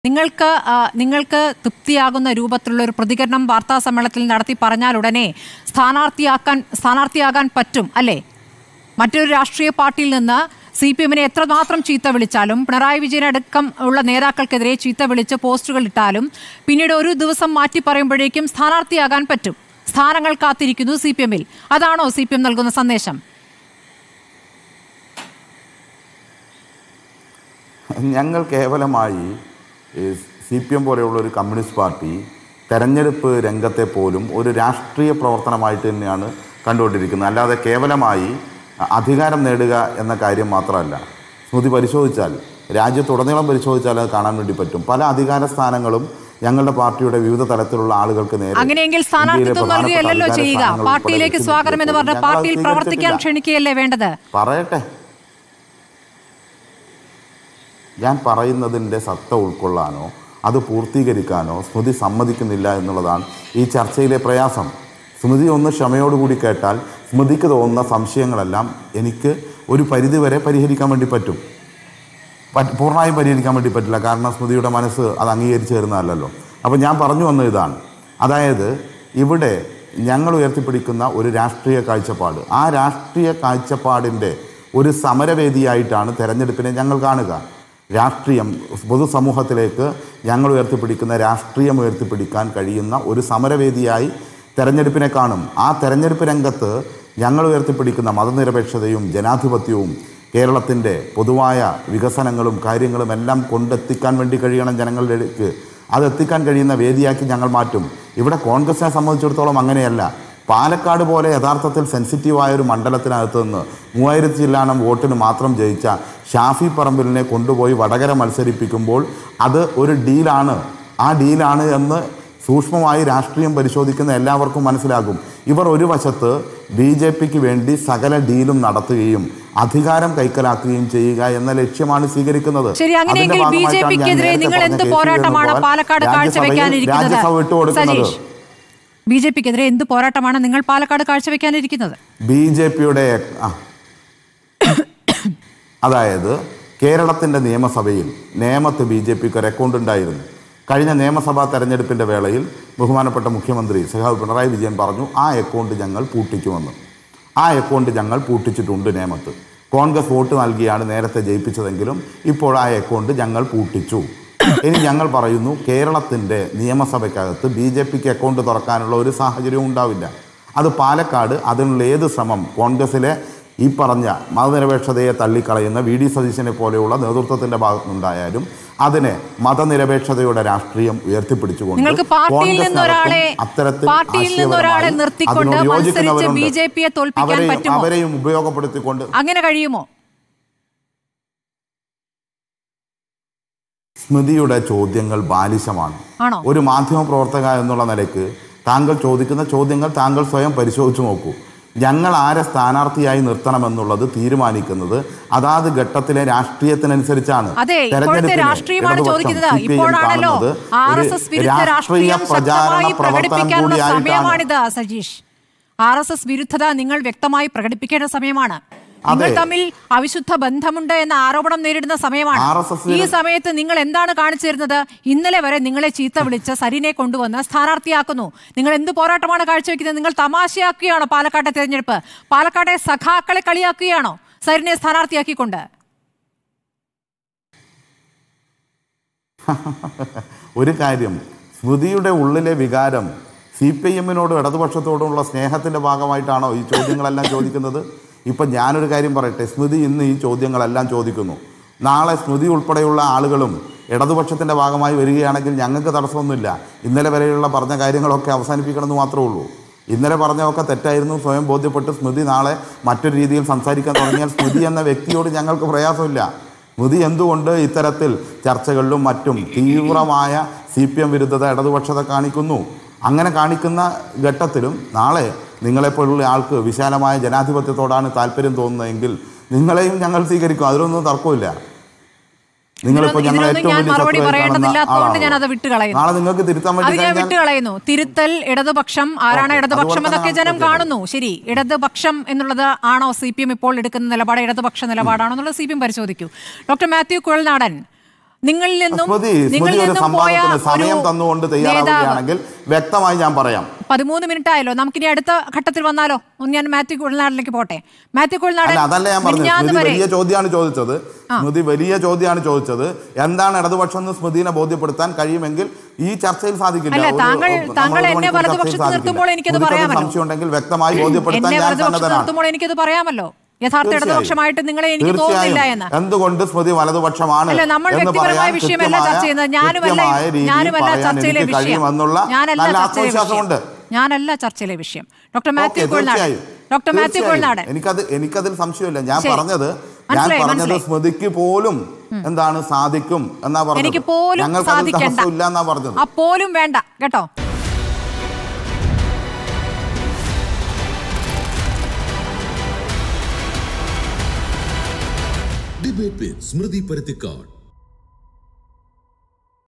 നിങ്ങൾക്ക് ആ, നിങ്ങൾക്ക് തൃപ്തിയാകുന്ന രൂപത്തിലുള്ള ഒരു പ്രതികരണം വാർത്താ സമ്മേളനത്തിൽ നടത്തി പറഞ്ഞാൽ ഉടനെ സ്ഥാനാർത്ഥിയാക്കാൻ സ്ഥാനാർത്ഥിയാകാൻ പറ്റും അല്ലേ മറ്റൊരു രാഷ്ട്രീയ പാർട്ടിയിൽ നിന്ന് സി പി എമ്മിനെ എത്രമാത്രം ചീത്ത വിളിച്ചാലും പിണറായി വിജയൻ അടക്കം ഉള്ള നേതാക്കൾക്കെതിരെ ചീത്ത വിളിച്ച് പോസ്റ്റുകൾ ഇട്ടാലും പിന്നീട് ഒരു ദിവസം മാറ്റി പറയുമ്പോഴേക്കും സ്ഥാനാർത്ഥിയാകാൻ പറ്റും സ്ഥാനങ്ങൾ കാത്തിരിക്കുന്നു സി പി എമ്മിൽ അതാണോ സി പി എം നൽകുന്ന സന്ദേശം ഞങ്ങൾ കേവലമായി സി പി എം പോലെയുള്ള ഒരു കമ്മ്യൂണിസ്റ്റ് പാർട്ടി തെരഞ്ഞെടുപ്പ് രംഗത്തെ പോലും ഒരു രാഷ്ട്രീയ പ്രവർത്തനമായിട്ട് തന്നെയാണ് കണ്ടുകൊണ്ടിരിക്കുന്നത് അല്ലാതെ കേവലമായി അധികാരം നേടുക എന്ന കാര്യം മാത്രമല്ല സ്മൃതി പരിശോധിച്ചാൽ രാജ്യത്തുടനീളം പരിശോധിച്ചാൽ അത് കാണാൻ വേണ്ടി പറ്റും പല അധികാര സ്ഥാനങ്ങളും ഞങ്ങളുടെ പാർട്ടിയുടെ വിവിധ തലത്തിലുള്ള ആളുകൾക്ക് നേരെ അങ്ങനെയെങ്കിൽ ഇന്ത്യയിലെ സ്ഥാനാർത്ഥിത്വം പ്രധാനപ്പെട്ട നൽകുകയല്ലല്ലോ അധികാര ചെയ്യുക സ്ഥാനങ്ങൾ ഉൾപ്പെടെ പാർട്ടിയിലേക്ക് വെച്ച് സ്വാഗതം എന്ന് പറഞ്ഞ ഞങ്ങൾ അത് പാർട്ടിയിൽ പ്രവർത്തിക്കാൻ സ്വീകരിച്ചിട്ടില്ല. ക്ഷണിക്കുകയല്ലേ വേണ്ടത് പറയട്ടെ ഞാൻ പറയുന്നതിൻ്റെ സത്ത ഉൾക്കൊള്ളാനോ അത് പൂർത്തീകരിക്കാനോ സ്മൃതി സമ്മതിക്കുന്നില്ല എന്നുള്ളതാണ് ഈ ചർച്ചയിലെ പ്രയാസം സ്മൃതി ഒന്ന് ക്ഷമയോടുകൂടി കേട്ടാൽ സ്മൃതിക്ക് തോന്നുന്ന സംശയങ്ങളെല്ലാം എനിക്ക് ഒരു പരിധിവരെ പരിഹരിക്കാൻ വേണ്ടി പറ്റും പറ്റ് പൂർണ്ണമായും പരിഹരിക്കാൻ വേണ്ടി പറ്റില്ല കാരണം സ്മൃതിയുടെ മനസ്സ് അത് അംഗീകരിച്ചു തരുന്നതല്ലല്ലോ അപ്പോൾ ഞാൻ പറഞ്ഞു വന്ന ഇതാണ് അതായത് ഇവിടെ ഞങ്ങൾ ഉയർത്തിപ്പിടിക്കുന്ന ഒരു രാഷ്ട്രീയ കാഴ്ചപ്പാട് ആ രാഷ്ട്രീയ കാഴ്ചപ്പാടിൻ്റെ ഒരു സമരവേദിയായിട്ടാണ് തെരഞ്ഞെടുപ്പിനെ ഞങ്ങൾ കാണുക രാഷ്ട്രീയം പൊതുസമൂഹത്തിലേക്ക് ഞങ്ങൾ ഉയർത്തിപ്പിടിക്കുന്ന രാഷ്ട്രീയം ഉയർത്തിപ്പിടിക്കാൻ കഴിയുന്ന ഒരു സമരവേദിയായി തെരഞ്ഞെടുപ്പിനെ കാണും ആ തെരഞ്ഞെടുപ്പ് രംഗത്ത് ഞങ്ങൾ ഉയർത്തിപ്പിടിക്കുന്ന മതനിരപേക്ഷതയും ജനാധിപത്യവും കേരളത്തിൻ്റെ പൊതുവായ വികസനങ്ങളും കാര്യങ്ങളും എല്ലാം കൊണ്ടെത്തിക്കാൻ വേണ്ടി കഴിയണം ജനങ്ങളുടെ ഇടയ്ക്ക് അത് എത്തിക്കാൻ കഴിയുന്ന വേദിയാക്കി ഞങ്ങൾ മാറ്റും ഇവിടെ കോൺഗ്രസിനെ സംബന്ധിച്ചിടത്തോളം അങ്ങനെയല്ല പാലക്കാട് പോലെ യഥാർത്ഥത്തിൽ സെൻസിറ്റീവായ ഒരു മണ്ഡലത്തിനകത്ത് നിന്ന് മൂവായിരത്തി ചില്ലാനം വോട്ടിന് മാത്രം ജയിച്ച ഷാഫി പറമ്പിലിനെ കൊണ്ടുപോയി വടകര മത്സരിപ്പിക്കുമ്പോൾ അത് ഒരു ഡീലാണ് ആ ഡീലാണ് എന്ന് സൂക്ഷ്മമായി രാഷ്ട്രീയം പരിശോധിക്കുന്ന എല്ലാവർക്കും മനസ്സിലാകും ഇവർ ഒരു വശത്ത് ബി ജെ പിക്ക് വേണ്ടി സകല ഡീലും നടത്തുകയും അധികാരം കൈക്കലാക്കുകയും ചെയ്യുക എന്ന ലക്ഷ്യമാണ് സ്വീകരിക്കുന്നത് ശരി അങ്ങനെയെങ്കിൽ അതിന്റെ ബി ജെ ഭാഗമായിട്ടാണ് ഞാൻ പിക്കെതിരെ നേരത്തെ നിങ്ങൾ പറഞ്ഞ എന്ത് കേസിൽ പോരാട്ടമാണ് നിന്ന് പാലക്കാട് രാജ്യസഭയിൽ കാഴ്ചവെക്കാനിരിക്കുന്നത് രാജ്യസഭ വിട്ടുകൊടുക്കുന്നത് സജീഷ് ബി ജെ പിക്കെതിരെ എന്ത് പോരാട്ടമാണ് നിങ്ങൾ പാലക്കാട് കാഴ്ചവെക്കാനിരിക്കുന്നത് ബി ജെ പിയുടെ അതായത് കേരളത്തിൻ്റെ നിയമസഭയിൽ നേമത്ത് ബി ജെ പിക്ക് ഒരു അക്കൗണ്ട് ഉണ്ടായിരുന്നു കഴിഞ്ഞ നിയമസഭാ തെരഞ്ഞെടുപ്പിൻ്റെ വേളയിൽ ബഹുമാനപ്പെട്ട മുഖ്യമന്ത്രി സഹാബ് പിണറായി വിജയൻ പറഞ്ഞു ആ അക്കൗണ്ട് ഞങ്ങൾ പൂട്ടിക്കുമെന്ന് ആ അക്കൗണ്ട് ഞങ്ങൾ പൂട്ടിച്ചിട്ടുണ്ട് നേമത്ത് കോൺഗ്രസ് വോട്ട് നൽകിയാണ് നേരത്തെ ജയിപ്പിച്ചതെങ്കിലും ഇപ്പോൾ ആ അക്കൗണ്ട് ഞങ്ങൾ പൂട്ടിച്ചു ഇനി ഞങ്ങൾ പറയുന്നു കേരളത്തിൻ്റെ നിയമസഭയ്ക്കകത്ത് ബി ജെ പിക്ക് അക്കൗണ്ട് തുറക്കാനുള്ള ഒരു സാഹചര്യവും ഉണ്ടാവില്ല അത് പാലക്കാട് അതിനുള്ള ഏത് ശ്രമം കോൺഗ്രസിലെ ഈ പറഞ്ഞ മതനിരപേക്ഷതയെ തള്ളിക്കളയുന്ന വി ഡി സതീശനെ പോലെയുള്ള നേതൃത്വത്തിന്റെ ഭാഗത്തുനിന്നുണ്ടായാലും അതിനെ മതനിരപേക്ഷതയുടെ രാഷ്ട്രീയം ഉയർത്തിപ്പിടിച്ചുകൊണ്ട് നിങ്ങൾക്ക് പാർട്ടിയിൽ കോൺഗ്രസിനകത്തും നിന്ന് ഒരാളെ അത്തരത്തിൽ പാർട്ടിയിൽ നിന്ന് ഒരാളെ ആശയപരമായി നിർത്തിക്കൊണ്ട് അതിനോട് മത്സരിച്ച് യോജിക്കുന്നവരുണ്ട്. ബി ജെ പിയെ തോൽപ്പിക്കാൻ അവരെയും- പറ്റുമോ? അവരെയും ഉപയോഗപ്പെടുത്തിക്കൊണ്ട് അങ്ങനെ കഴിയുമോ സ്മൃതിയുടെ ചോദ്യങ്ങൾ ബാലിശമാണ് ആണോ ഒരു മാധ്യമ പ്രവർത്തക എന്നുള്ള നിലയ്ക്ക് താങ്കൾ ചോദിക്കുന്ന ചോദ്യങ്ങൾ താങ്കൾ സ്വയം പരിശോധിച്ചു നോക്കൂ ഞങ്ങൾ ആരെ സ്ഥാനാർത്ഥിയായി നിർത്തണമെന്നുള്ളത് തീരുമാനിക്കുന്നത് അതാത് ഘട്ടത്തിലെ രാഷ്ട്രീയത്തിനനുസരിച്ചാണ് അതെ, ഇപ്പോഴത്തെ തെരഞ്ഞെടുപ്പിനെ രാഷ്ട്രീയമാണ് ഇടതുപക്ഷം ചോദിക്കുന്നത്. CPIM ഇപ്പോഴാണല്ലോ കാണുന്നത് ആർ ഒരു എസ് എസ് വിരുദ്ധ രാഷ്ട്രീയ രാഷ്ട്രീയം പ്രചാരണ ശക്തമായി പ്രവർത്തനം പ്രകടിപ്പിക്കാനുള്ള കൂടിയായിട്ടാണ് സമയമാണിത് സജീഷ് ആർ എസ് എസ് വിരുദ്ധത നിങ്ങൾ വ്യക്തമായി പ്രകടിപ്പിക്കേണ്ട സമയമാണ് നിങ്ങൾ അതെ. തമ്മിൽ അവിശുദ്ധ ബന്ധമുണ്ട് എന്ന ആരോപണം നേരിടുന്ന സമയമാണ് RSS ഈ വിരു- സമയത്ത് നിങ്ങൾ എന്താണ് കാണിച്ചു തരുന്നത് ഇന്നലെ വരെ നിങ്ങളെ ചീത്ത വിളിച്ച് സരിനെ കൊണ്ടുവന്ന് സ്ഥാനാർത്ഥിയാക്കുന്നു നിങ്ങൾ എന്ത് പോരാട്ടമാണ് കാഴ്ചവെക്കുന്നത് നിങ്ങൾ തമാശയാക്കുകയാണോ പാലക്കാട്ടെ തെരഞ്ഞെടുപ്പ് പാലക്കാട്ടെ സഖാക്കളെ കളിയാക്കുകയാണോ സരിനെ സ്ഥാനാർത്ഥിയാക്കിക്കൊണ്ട് ഒരു കാര്യം സ്മൃതിയുടെ ഉള്ളിലെ വികാരം സി പി ഐ എമ്മിനോടും ഇടതുപക്ഷത്തോടുമുള്ള സ്നേഹത്തിൻ്റെ ഭാഗമായിട്ടാണോ ഈ ചോദ്യങ്ങളെല്ലാം ചോദിക്കുന്നത് ഇപ്പം ഞാനൊരു കാര്യം പറയട്ടെ സ്മൃതി ഇന്ന് ഈ ചോദ്യങ്ങളെല്ലാം ചോദിക്കുന്നു നാളെ സ്മൃതി ഉൾപ്പെടെയുള്ള ആളുകളും ഇടതുപക്ഷത്തിൻ്റെ ഭാഗമായി വരികയാണെങ്കിൽ ഞങ്ങൾക്ക് തടസ്സമൊന്നുമില്ല ഇന്നലെ വരെയുള്ള പറഞ്ഞ കാര്യങ്ങളൊക്കെ അവസാനിപ്പിക്കണമെന്ന് മാത്രമേ ഉള്ളൂ ഇന്നലെ പറഞ്ഞതൊക്കെ തെറ്റായിരുന്നു സ്വയം ബോധ്യപ്പെട്ട് സ്മൃതി നാളെ മറ്റൊരു രീതിയിൽ സംസാരിക്കാൻ തുടങ്ങിയാൽ സ്മൃതി എന്ന വ്യക്തിയോട് ഞങ്ങൾക്ക് പ്രയാസമില്ല സ്മൃതി എന്തുകൊണ്ട് ഇത്തരത്തിൽ ചർച്ചകളിലും മറ്റും തീവ്രമായ സി പി എം വിരുദ്ധത ഇടതുപക്ഷത കാണിക്കുന്നു അങ്ങനെ കാണിക്കുന്ന ഘട്ടത്തിലും നാളെ നിങ്ങളെപ്പോലുള്ള ആൾക്ക് വിശാലമായ ജനാധിപത്യത്തോടാണ് താല്പര്യം തോന്നുന്നതെങ്കിൽ നിങ്ങളെയും ഞങ്ങൾ സ്വീകരിക്കും അതിലൊന്നും തർക്കമില്ല നിങ്ങളിപ്പോൾ ഞങ്ങൾ ഇതിനൊന്നും ഏറ്റവും ഞാൻ വലിയ മറുപടി ശത്രുവായി കാണുന്ന പറയേണ്ടതില്ലാത്തതുകൊണ്ട് ഞാൻ അത് ആളാണോ? വിട്ടുകളയുന്നു നാളെ നിങ്ങൾക്ക് തിരുത്താൻ അത് വേണ്ടി ഞാൻ കഴിഞ്ഞാൽ വിട്ടുകളയുന്നു തിരുത്തൽ ഇടതുപക്ഷം ആരാണ് ഓക്കേ, ഇടതുപക്ഷം അതുപോലെ എന്നൊക്കെ തന്നെ ജനം നമുക്ക് കാണുന്നു ശരി ഇടതുപക്ഷം എന്നുള്ളത് ആണോ സി പി എം ഇപ്പോൾ എടുക്കുന്ന നിലപാട് ഇടതുപക്ഷ നിലപാടാണോ എന്നുള്ളത് സി പി എം പരിശോധിക്കൂ ഡോക്ടർ മാത്യു കുഴൽനാടൻ നിങ്ങളിൽ നിന്നും സ്മൃതി നിങ്ങളിൽ സ്മൃതി ഒരു നിന്നും പോയ സംവാദത്തിന് സമയം ഒരു തന്നുകൊണ്ട് നേതാവ് തയ്യാറാവുകയാണെങ്കിൽ വ്യക്തമായി ഞാൻ പറയാം പതിമൂന്ന് മിനിറ്റ് ആയല്ലോ നമുക്കിനി അടുത്ത ഘട്ടത്തിൽ വന്നാലോ ഒന്ന് ഞാൻ മാത്യു കുഴൽനാടിലേക്ക് പോട്ടെ മാത്യു കുഴൽനാടൻ അല്ല അതല്ല ഞാൻ പറഞ്ഞത് മിനിഞ്ഞാന്ന് സ്മൃതി വരെ വലിയ ചോദ്യമാണ് ചോദിച്ചത് സ്മൃതി വലിയ ചോദ്യമാണ് ചോദിച്ചത് എന്താണ് ഇടതുപക്ഷം എന്ന് സ്മൃതിനെ ബോധ്യപ്പെടുത്താൻ കഴിയുമെങ്കിൽ ഈ ചർച്ചയിൽ സാധിക്കില്ല അല്ല, ഒരു- താങ്കൾ- നമ്മൾ താങ്കൾ ഒരു എന്നെ മണിക്കൂർ വലതുപക്ഷത്ത് ചർച്ചയിൽ സാധിക്കില്ല. നിർത്തുമ്പോൾ എനിക്കത് സ്മൃതിക്ക് പറയാമല്ലോ. സംശയം ഉണ്ടെങ്കിൽ വ്യക്തമായി ബോധ്യപ്പെടുത്താൻ എന്നെ ഞാൻ വലതുപക്ഷത്ത് സന്നദ്ധനാണ് നിർത്തുമ്പോൾ എനിക്കത് പറയാമല്ലോ യഥാർത്ഥ തീർച്ചയായും. ഇടതുപക്ഷമായിട്ട് നിങ്ങളെ എനിക്ക് തീർച്ചയായും. തോന്നുന്നില്ല എന്ന് എന്തുകൊണ്ട് സ്മൃതി വലതുപക്ഷമാണ് അല്ല നമ്മൾ എന്ന് വ്യക്തിപരമായ പറയാൻ വിഷയമല്ല കൃത്യമായ- ചർച്ച ചെയ്യുന്നത് ഞാനുമല്ല കൃത്യമായ രീതിയിൽ ഞാനുമല്ല പറയാൻ ചർച്ചയിലെ എനിക്ക് വിഷയം കഴിയുമെന്നുള്ള ഞാനല്ല നല്ല ചർച്ചയിലെ വിഷയം ആത്മവിശ്വാസമുണ്ട് ഞാനല്ല ചർച്ചയിലെ വിഷയം ഡോക്ടർ മാത്യു ഓക്കേ, കുഴൽനാടൻ തീർച്ചയായും. ഡോക്ടർ മാത്യു തീർച്ചയായും. കുഴൽനാടൻ എനിക്കത് എനിക്കതിൽ സംശയമില്ല ഞാൻ ശരി. പറഞ്ഞത് ഞാൻ മനസ്സിലായി, പറഞ്ഞത് മനസ്സിലായി. സ്മൃതിക്ക് പോലും എന്താണ് സാധിക്കും എന്നാ പറഞ്ഞത് എനിക്ക് പോലും ഞങ്ങൾക്ക് അതിൽ സാധിക്കണ്ട തടസ്സമില്ല എന്നാ പറഞ്ഞത് ആ പോലും വേണ്ട കേട്ടോ Debate with Smriti Parathikkad.